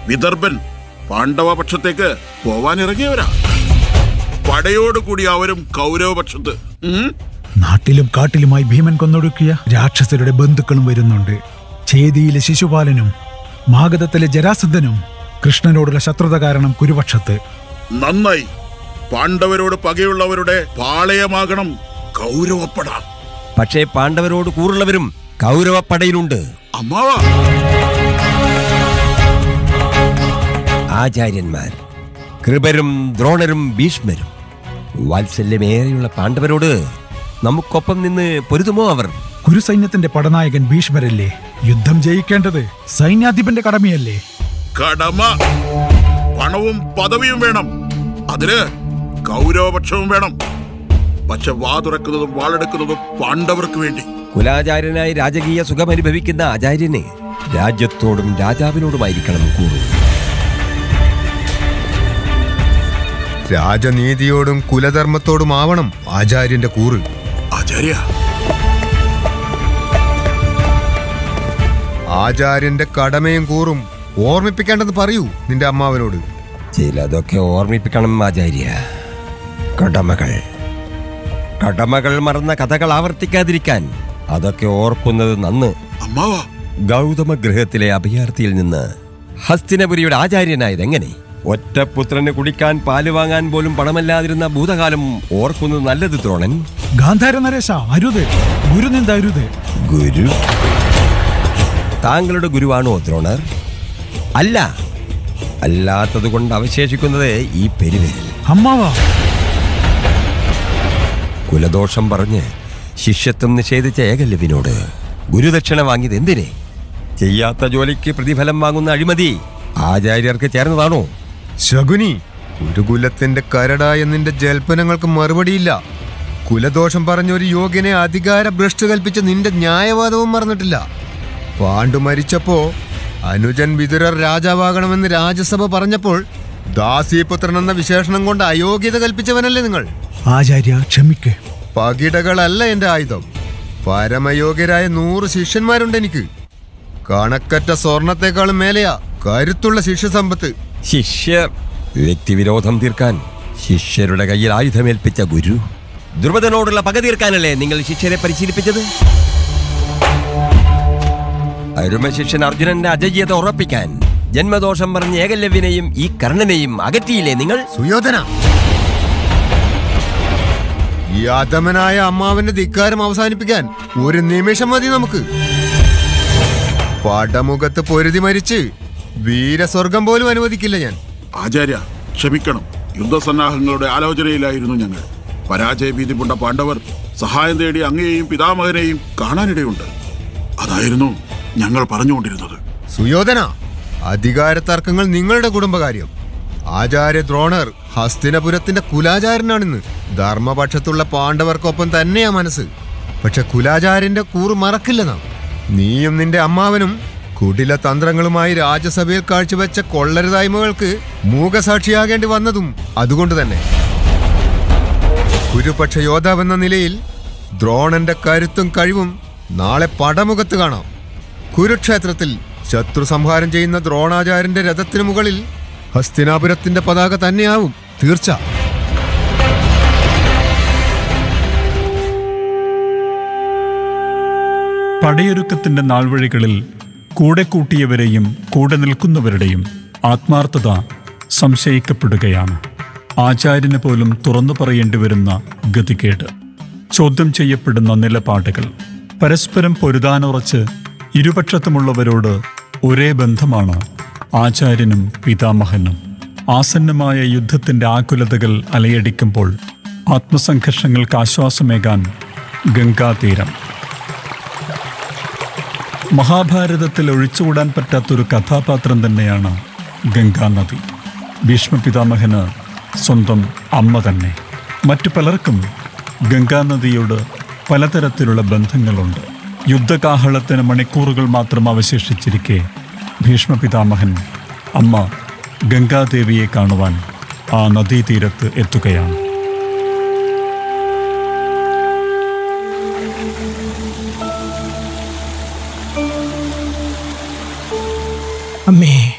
വിദർഭൻ പാണ്ഡവ പക്ഷത്തേക്ക് പോവാൻ ഇറങ്ങിയവരാ പടയോടുകൂടി അവരും കൗരവപക്ഷത്ത് ഉം? നാട്ടിലും കാട്ടിലുമായി ഭീമൻ കൊന്നൊടുക്കിയ രാക്ഷസരുടെ ബന്ധുക്കളും വരുന്നുണ്ട് ചേതിയിലെ ശിശുപാലനും മാഗധത്തിലെ ജരാസന്ധനും കൃഷ്ണനോടുള്ള ശത്രുത കാരണം കുരുപക്ഷത്ത് നന്നായി പാണ്ഡവരോട് പകയുള്ളവരുടെ പാളയമാകണം കൗരവപ്പട പക്ഷേ പാണ്ഡവരോട് കൂറുള്ളവരും കൗരവപ്പടയിലുണ്ട് അമ്മാവാ ആചാര്യന്മാർ കൃപരും ദ്രോണരും ഭീഷ്മരും വാത്സല്യമേറെയുള്ള പാണ്ഡവരോട് നമുക്കൊപ്പം നിന്ന് പൊരുതുമോ അവർ കുരുസൈന്യത്തിന്റെ പടനായകൻ ഭീഷ്മരല്ലേ യുദ്ധം ജയിക്കേണ്ടത് സൈന്യാധിപന്റെ കടമയല്ലേ കടമ പണവും പദവിയും വേണം അതിന് കൗരവപക്ഷവും വേണം പക്ഷെ വാ തുറക്കുന്നതും വാളെടുക്കുന്നതും പാണ്ഡവർക്ക് വേണ്ടി കുലാചാര്യനായി രാജകീയ സുഖമനുഭവിക്കുന്ന ആചാര്യന് രാജ്യത്തോടും രാജാവിനോടുമായിരിക്കണം കൂറ് രാജനീതിയോടും കുലധർമ്മത്തോടും ആവണം ആചാര്യന്റെ കൂറ് ആചാര്യ ആചാര്യന്റെ കടമയും കൂറും ഓർമ്മിപ്പിക്കേണ്ടെന്ന് പറയൂ നിന്റെ അമ്മാവനോട് ചിലതൊക്കെ ഓർമ്മിപ്പിക്കണം ആചാര്യ കടമകൾ കടമകൾ മറന്ന കഥകൾ ആവർത്തിക്കാതിരിക്കാൻ അതൊക്കെ ഓർക്കുന്നത് നന്ന് അമ്മാവാ ഗൗതമ ഗൃഹത്തിലെ അഭയാർത്ഥിയിൽ നിന്ന് ഹസ്തിനപുരിയുടെ ആചാര്യനായത് എങ്ങനെ ഒറ്റപുത്രന് കുടിക്കാൻ പാല് വാങ്ങാൻ പോലും പണമല്ലാതിരുന്ന ഭൂതകാലം ഓർക്കുന്നത് നല്ലത് ദ്രോണൻ ഗാന്ധാര നരേശ അരുത് ഗുരുനിന്ദ അരുത് ഗുരു താങ്കളുടെ ഗുരുവാണോ ദ്രോണർ അല്ല അല്ലാത്തത് കൊണ്ട് അവശേഷിക്കുന്നത് ഈ പെരുവിരൽ അമ്മാവാ കുലദോഷം പറഞ്ഞ് ശിഷ്യത്വം നിഷേധിച്ച ഏകലവ്യനോട് ഗുരുദക്ഷിണ വാങ്ങിയത് എന്തിനെ ചെയ്യാത്ത ജോലിക്ക് പ്രതിഫലം വാങ്ങുന്ന അഴിമതി ആചാര്യർക്ക് ചേർന്നതാണോ ശകുനി ഒരു കുലത്തിന്റെ കരടായ നിന്റെ ജൽപ്പനങ്ങൾക്ക് മറുപടിയില്ല കുലദോഷം പറഞ്ഞ ഒരു യോഗ്യനെ അധികാര ഭ്രഷ്ട് കൽപ്പിച്ച നിന്റെ ന്യായവാദവും മറന്നിട്ടില്ല പാണ്ഡു മരിച്ചപ്പോ അനുജൻ വിതുരർ രാജാവാകണമെന്ന് രാജ്യസഭ പറഞ്ഞപ്പോൾ ദാസീപുത്രൻ എന്ന വിശേഷണം കൊണ്ട് അയോഗ്യത കൽപ്പിച്ചവനല്ലേ നിങ്ങൾ ആചാര്യ ക്ഷമിക്ക് പകിടകളല്ല എന്റെ ആയുധം പരമയോഗ്യരായ നൂറ് ശിഷ്യന്മാരുണ്ട് എനിക്ക് കണക്കറ്റ സ്വർണത്തെക്കാളും മേലെയാ കരുത്തുള്ള ശിഷ്യസമ്പത്ത് ശിഷ്യർ വ്യക്തിവിരോധം തീർക്കാൻ ശിഷ്യരുടെ കയ്യിൽ ആയുധമേൽപ്പിച്ച ഗുരു ദ്രുപദനോടുള്ള പക തീർക്കാനല്ലേ നിങ്ങൾ ശിഷ്യരെ പരിശീലിപ്പിച്ചത് അരുമ ശിഷ്യൻ അർജുനന്റെ അജയ്യത ഉറപ്പിക്കാൻ ജന്മദോഷം പറഞ്ഞ ഏകലവ്യനെയും ഈ കർണനെയും അകറ്റിയില്ലേ നിങ്ങൾ സുയോധന ഈ അധമനായ അമ്മാവന്റെ ധിക്കാരം അവസാനിപ്പിക്കാൻ ഒരു നിമിഷം മതി നമുക്ക് പടമുഖത്ത് പൊരുതി മരിച്ച് വീരസ്വർഗം പോലും അനുവദിക്കില്ല ഞാൻ ആചാര്യ ക്ഷമിക്കണം യുദ്ധസന്നാഹങ്ങളുടെ ആലോചനയിലായിരുന്നു ഞങ്ങൾ പരാജയഭീതി പൂണ്ട പാണ്ഡവർ സഹായം തേടി അങ്ങയെയും പിതാമഹനെയും കാണാനിടയുണ്ട് അതായിരുന്നു ഞങ്ങൾ പറഞ്ഞുകൊണ്ടിരുന്നത് സുയോധന അധികാര തർക്കങ്ങൾ നിങ്ങളുടെ കുടുംബകാര്യം ആചാര്യ ദ്രോണർ ഹസ്തിനപുരത്തിന്റെ കുലാചാരനാണിന്ന് ധർമ്മപക്ഷത്തുള്ള പാണ്ഡവർക്കൊപ്പം തന്നെയാ മനസ്സ് പക്ഷെ കുലാചാര്യന്റെ കൂറ് മറക്കില്ല നാം നീയും നിന്റെ അമ്മാവനും കുടില തന്ത്രങ്ങളുമായി രാജ്യസഭയിൽ കാഴ്ചവെച്ച കൊള്ളരുതായ്മകൾക്ക് മൂകസാക്ഷിയാകേണ്ടി വന്നതും അതുകൊണ്ട് തന്നെ കുരുപക്ഷ യോദ്ധാവെന്ന നിലയിൽ ദ്രോണന്റെ കരുത്തും കഴിവും നാളെ പടമുഖത്ത് കാണാം കുരുക്ഷേത്രത്തിൽ ശത്രു സംഹാരം ചെയ്യുന്ന ദ്രോണാചാര്യന്റെ രഥത്തിനു മുകളിൽ ഹസ്തിനാപുരത്തിന്റെ പതാക തന്നെയാവും തീർച്ച പടയൊരുക്കത്തിന്റെ നാൾവഴികളിൽ കൂടെ കൂട്ടിയവരെയും കൂടെ നിൽക്കുന്നവരുടെയും ആത്മാർത്ഥത സംശയിക്കപ്പെടുകയാണ് ആചാര്യന് പോലും തുറന്നു പറയേണ്ടി വരുന്ന ഗതികേട് ചോദ്യം ചെയ്യപ്പെടുന്ന നിലപാടുകൾ പരസ്പരം പൊരുതാനുറച്ച് ഇരുപക്ഷത്തുമുള്ളവരോട് ഒരേ ബന്ധമാണ് ആചാര്യനും പിതാമഹനും ആസന്നമായ യുദ്ധത്തിന്റെ ആകുലതകൾ അലയടിക്കുമ്പോൾ ആത്മസംഘർഷങ്ങൾക്ക് ആശ്വാസമേകാൻ ഗംഗാതീരം മഹാഭാരതത്തിൽ ഒഴിച്ചുകൂടാൻ പറ്റാത്തൊരു കഥാപാത്രം തന്നെയാണ് ഗംഗാനദി ഭീഷ്മപിതാമഹന് സ്വന്തം അമ്മ തന്നെ മറ്റു പലർക്കും ഗംഗാനദിയോട് പലതരത്തിലുള്ള ബന്ധങ്ങളുണ്ട് യുദ്ധകാഹളത്തിന് മണിക്കൂറുകൾ മാത്രം അവശേഷിച്ചിരിക്കെ ഭീഷ്മപിതാമഹൻ അമ്മ ഗംഗാദേവിയെ കാണുവാൻ ആ നദീതീരത്ത് എത്തുകയാണ് അമ്മേ